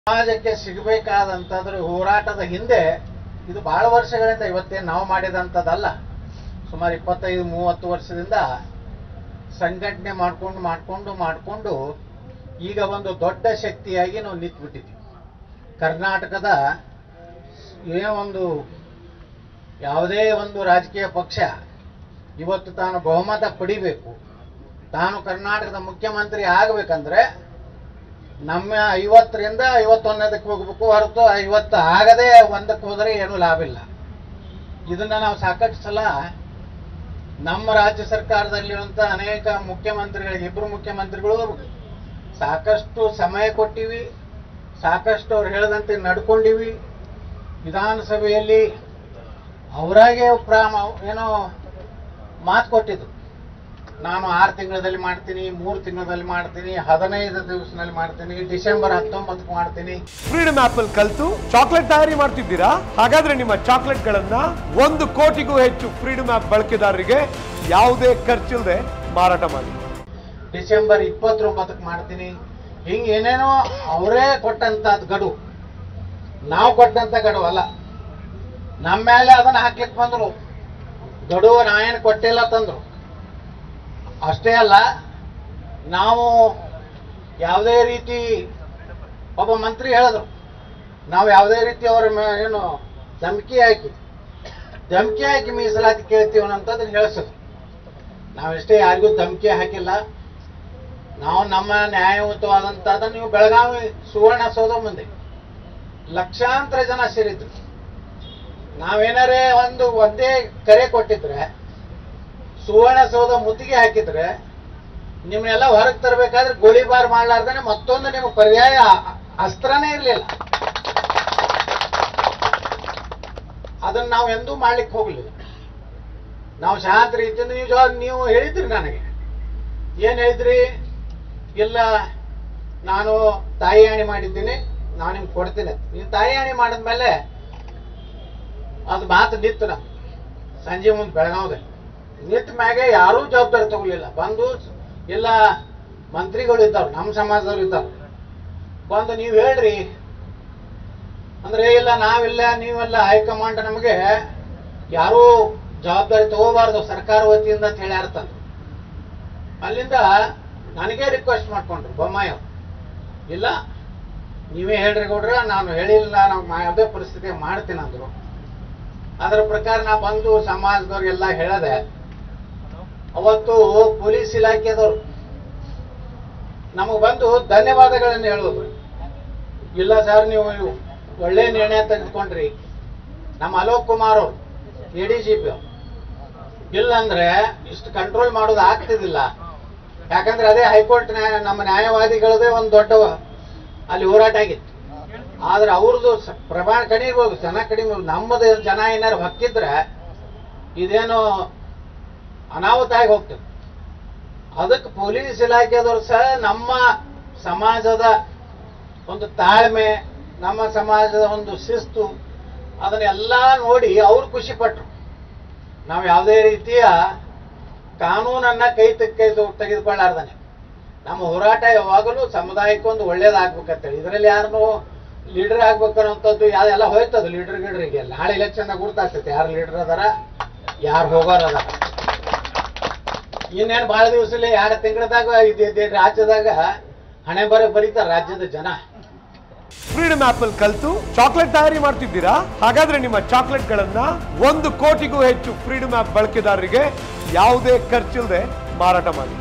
ಸಮಾಜಕ್ಕೆ ಸಿಗಬೇಕಾದಂಥದ್ರ ಹೋರಾಟದ ಹಿಂದೆ ಇದು ಬಹಳ ವರ್ಷಗಳಿಂದ ಇವತ್ತೇನು ನಾವು ಮಾಡಿದಂಥದ್ದಲ್ಲ ಸುಮಾರು ಇಪ್ಪತ್ತೈದು ಮೂವತ್ತು ವರ್ಷದಿಂದ ಸಂಘಟನೆ ಮಾಡ್ಕೊಂಡು ಮಾಡ್ಕೊಂಡು ಮಾಡಿಕೊಂಡು ಈಗ ಒಂದು ದೊಡ್ಡ ಶಕ್ತಿಯಾಗಿ ನಾವು ನಿಂತ್ಬಿಟ್ಟಿದ್ವಿ ಕರ್ನಾಟಕದ ಏನೋ ಒಂದು ಯಾವುದೇ ಒಂದು ರಾಜಕೀಯ ಪಕ್ಷ ಇವತ್ತು ತಾನು ಬಹುಮತ ಪಡಿಬೇಕು ತಾನು ಕರ್ನಾಟಕದ ಮುಖ್ಯಮಂತ್ರಿ ಆಗಬೇಕಂದ್ರೆ ನಮ್ಮ ಐವತ್ತರಿಂದ ಐವತ್ತೊಂದಕ್ಕೆ ಹೋಗ್ಬೇಕು ಹೊರತು ಐವತ್ತು ಆಗದೆ ಒಂದಕ್ಕೆ ಹೋದರೆ ಏನೂ ಲಾಭ ಇಲ್ಲ ಇದನ್ನ ನಾವು ಸಾಕಷ್ಟು ಸಲ ನಮ್ಮ ರಾಜ್ಯ ಸರ್ಕಾರದಲ್ಲಿರುವಂಥ ಅನೇಕ ಮುಖ್ಯಮಂತ್ರಿಗಳಿಗೆ ಇಬ್ಬರು ಮುಖ್ಯಮಂತ್ರಿಗಳು ಸಾಕಷ್ಟು ಸಮಯ ಕೊಟ್ಟಿವಿ ಸಾಕಷ್ಟು ಅವ್ರು ಹೇಳಿದಂತೆ ನಡ್ಕೊಂಡಿವಿ ವಿಧಾನಸಭೆಯಲ್ಲಿ ಅವರಾಗೆ ಪ್ರಾಮ ಏನೋ ಮಾತು ಕೊಟ್ಟಿದ್ರು ನಾನು ಆರು ತಿಂಗಳಲ್ಲಿ ಮಾಡ್ತೀನಿ ಮೂರು ತಿಂಗಳಲ್ಲಿ ಮಾಡ್ತೀನಿ ಹದಿನೈದು ದಿವಸದಲ್ಲಿ ಮಾಡ್ತೀನಿ ಡಿಸೆಂಬರ್ ಹತ್ತೊಂಬತ್ತಕ್ಕೆ ಮಾಡ್ತೀನಿ ಫ್ರೀಡಮ್ ಆಪ್ ಅಲ್ಲಿ ಕಲ್ತು ಚಾಕ್ಲೇಟ್ ತಯಾರಿ ಮಾಡ್ತಿದ್ದೀರಾ ಹಾಗಾದ್ರೆ ನಿಮ್ಮ ಚಾಕ್ಲೇಟ್ ಗಳನ್ನ ಒಂದು ಕೋಟಿಗೂ ಹೆಚ್ಚು ಫ್ರೀಡಮ್ ಆಪ್ ಬಳಕೆದಾರರಿಗೆ ಯಾವುದೇ ಖರ್ಚಿಲ್ಲದೆ ಮಾರಾಟ ಮಾಡಿ ಡಿಸೆಂಬರ್ ಇಪ್ಪತ್ತೊಂಬತ್ತಕ್ಕೆ ಮಾಡ್ತೀನಿ ಹಿಂಗೆ ಏನೇನೋ ಅವರೇ ಕೊಟ್ಟಂತದ್ ಗಡುವು ನಾವು ಕೊಟ್ಟಂತ ಗಡುವು ಅಲ್ಲ ನಮ್ಮ ಮೇಲೆ ಅದನ್ನ ಹಾಕ್ಲಿಕ್ಕೆ ಬಂದ್ರು ಗಡುವು ನಾ ಏನು ಕೊಟ್ಟಿಲ್ಲ ತಂದ್ರು ಅಷ್ಟೇ ಅಲ್ಲ ನಾವು ಯಾವುದೇ ರೀತಿ ಒಬ್ಬ ಮಂತ್ರಿ ಹೇಳಿದ್ರು ನಾವು ಯಾವುದೇ ರೀತಿ ಅವರ ಮೇ- ಏನು ಧಮಕಿ ಹಾಕಿ ಧಮಕಿ ಹಾಕಿ ಮೀಸಲಾತಿ ಕೇಳ್ತೀವಿ ಅನ್ನೋಂಥದ್ದನ್ನ ಹೇಳಿಸಿದ್ರು ನಾವೆಷ್ಟೇ ಯಾರಿಗೂ ಧಮಕಿ ಹಾಕಿಲ್ಲ ನಾವು ನಮ್ಮ ನ್ಯಾಯಯುತವಾದಂಥದ್ದು ನೀವು ಬೆಳಗಾವಿ ಸುವರ್ಣಸೌಧ ಮುಂದೆ ಲಕ್ಷಾಂತರ ಜನ ಸೇರಿದ್ರು ನಾವೇನಾರೇ ಒಂದು ಒಂದೇ ಕರೆ ಕೊಟ್ಟಿದ್ರೆ ಸುವರ್ಣಸೌಧ ಮುತ್ತಿಗೆ ಹಾಕಿದ್ರೆ ನಿಮ್ಮನ್ನೆಲ್ಲ ಹೊರಗೆ ತರಬೇಕಾದ್ರೆ ಗೋಲಿಬಾರ್ ಮಾಡ್ಲಾರ್ದೇನೆ ಮತ್ತೊಂದು ನಿಮಗೆ ಪರ್ಯಾಯ ಅಸ್ತ್ರನೇ ಇರಲಿಲ್ಲ ಅದನ್ನ ನಾವು ಎಂದೂ ಮಾಡ್ಲಿಕ್ಕೆ ಹೋಗ್ಲಿಲ್ಲ ನಾವು ಶಾಂತ ರೀತಿಯಿಂದ ನೀವು ಜವಾಬ್ ನೀವು ಹೇಳಿದ್ರಿ ನನಗೆ ಏನ್ ಹೇಳಿದ್ರಿ ಇಲ್ಲ ನಾನು ತಾಯಿ ಹಾಣಿ ಮಾಡಿದ್ದೀನಿ ನಾನು ನಿಮ್ಗೆ ಕೊಡ್ತೀನಿ ಅಂತ. ನೀವು ತಾಯಿ ಹಾಣಿ ಮಾಡಿದ್ಮೇಲೆ ಅದು ಮಾತು ನಿತ್ತು ನಮ್ಗೆ ಸಂಜೆ ಮುಂದೆ ಬೆಳಗಾವದಲ್ಲಿ ನಿಂತ ಮ್ಯಾಗೆ ಯಾರೂ ಜವಾಬ್ದಾರಿ ತಗೊಳ್ಳಿಲ್ಲ ಬಂದು ಇಲ್ಲ ಮಂತ್ರಿಗಳು ಇದ್ದಾವೆ ನಮ್ಮ ಸಮಾಜದವ್ರು ಇದ್ದಾವೆ ಬಂದು ನೀವು ಹೇಳ್ರಿ ಅಂದ್ರೆ ಇಲ್ಲ ನಾವಿಲ್ಲ ನೀವೆಲ್ಲ ಹೈಕಮಾಂಡ್ ನಮಗೆ ಯಾರೂ ಜವಾಬ್ದಾರಿ ತಗೋಬಾರ್ದು ಸರ್ಕಾರ ವತಿಯಿಂದ ಅಂತ ಹೇಳ್ಯಾರ ತಂದ್ರು ಅಲ್ಲಿಂದ ನನಗೇ ರಿಕ್ವೆಸ್ಟ್ ಮಾಡ್ಕೊಂಡ್ರು ಬೊಮ್ಮಾಯಿ ಅವ್ರು. ಇಲ್ಲ ನೀವೇ ಹೇಳ್ರಿ ಗೌಡ್ರ ನಾನು ಹೇಳಿಲ್ಲ ನಾವು ಮಾ- ಯಾವುದೇ ಪರಿಸ್ಥಿತಿ ಮಾಡ್ತೀನಿ ಅಂದ್ರು ಅದರ ಪ್ರಕಾರ ನಾ ಬಂದು ಸಮಾಜದವ್ರಿಗೆಲ್ಲ ಹೇಳದೆ ಅವತ್ತು ಪೊಲೀಸ್ ಇಲಾಖೆದವರು ನಮಗೆ ಬಂದು ಧನ್ಯವಾದಗಳನ್ನು ಹೇಳೋದು ಇಲ್ಲ ಸರ್ ನೀವು ಒಳ್ಳೆ ನಿರ್ಣಯ ತೆಗೆದುಕೊಂಡ್ರಿ ನಮ್ಮ ಅಲೋಕ್ ಕುಮಾರ್ ಅವರು ಎ ಡಿ ಜಿ ಪಿ ಇಲ್ಲ ಅಂದ್ರೆ ಇಷ್ಟು ಕಂಟ್ರೋಲ್ ಮಾಡೋದು ಆಗ್ತಿದ್ದಿಲ್ಲ ಯಾಕಂದ್ರೆ ಅದೇ ಹೈಕೋರ್ಟ್ ನ್ಯಾಯ ನಮ್ಮ ನ್ಯಾಯವಾದಿಗಳದೇ ಒಂದು ದೊಡ್ಡ ಅಲ್ಲಿ ಹೋರಾಟ ಆಗಿತ್ತು ಆದ್ರೆ ಅವ್ರದ್ದು ಸ- ಪ್ರಮಾಣ ಕಡಿಮೆ ಇರ್ಬೋದು ಜನ ಕಡಿಮೆ ಇರ್ಬೋದು. ನಮ್ಮದು ಜನ ಏನಾರು ಹೊಕ್ಕಿದ್ರೆ ಇದೇನು ಅನಾಹುತ ಆಗಿ ಹೋಗ್ತದೆ ಅದಕ್ಕೆ ಪೊಲೀಸ್ ಇಲಾಖೆದವರು ಸಹ ನಮ್ಮ ಸಮಾಜದ ಒಂದು ತಾಳ್ಮೆ ನಮ್ಮ ಸಮಾಜದ ಒಂದು ಶಿಸ್ತು ಅದನ್ನೆಲ್ಲ ನೋಡಿ ಅವ್ರು ಖುಷಿ ಪಟ್ರು ನಾವು ಯಾವುದೇ ರೀತಿಯ ಕಾನೂನನ್ನ ಕೈ ತೆ- ಕೈ ತು- ತೆಗೆದುಕೊಳ್ಳಾರ್ದಾನೆ ನಮ್ಮ ಹೋರಾಟ ಯಾವಾಗಲೂ ಸಮುದಾಯಕ್ಕೆ ಒಂದು ಒಳ್ಳೇದಾಗ್ಬೇಕಂತೇಳಿ ಇದರಲ್ಲಿ ಯಾರನ್ನು ಲೀಡರ್ ಆಗ್ಬೇಕನ್ನೋಂಥದ್ದು ಯಾವ್ದೆಲ್ಲ ಹೋಯ್ತದ ಲೀಡರ್ ಗೀಡರಿಗೆ ನಾಳೆ ಎಲೆಕ್ಷನ್ ಗೊತ್ತಾಗ್ತೈತೆ ಯಾರು ಲೀಡರ್ ಅದಾರ ಯಾರು ಹೋಗೋರ್ ಅದಾರ ಇನ್ನೇನು ಬಹಳ ದಿವಸದಲ್ಲಿ ಎರಡು ತಿಂಗಳದಾಗ ಇದು ಇದು ರಾಜ್ಯದಾಗ ಹಣೆ ಬರ ಬರೀತಾರ ರಾಜ್ಯದ ಜನ ಫ್ರೀಡಮ್ ಆಪ್ ಅಲ್ಲಿ ಕಲ್ತು ಚಾಕ್ಲೇಟ್ ತಯಾರಿ ಮಾಡ್ತಿದ್ದೀರಾ ಹಾಗಾದ್ರೆ ನಿಮ್ಮ ಚಾಕ್ಲೇಟ್ ಗಳನ್ನ ಒಂದು ಕೋಟಿಗೂ ಹೆಚ್ಚು ಫ್ರೀಡಮ್ ಆಪ್ ಬಳಕೆದಾರರಿಗೆ ಯಾವುದೇ ಖರ್ಚಿಲ್ಲದೆ ಮಾರಾಟ ಮಾಡಿ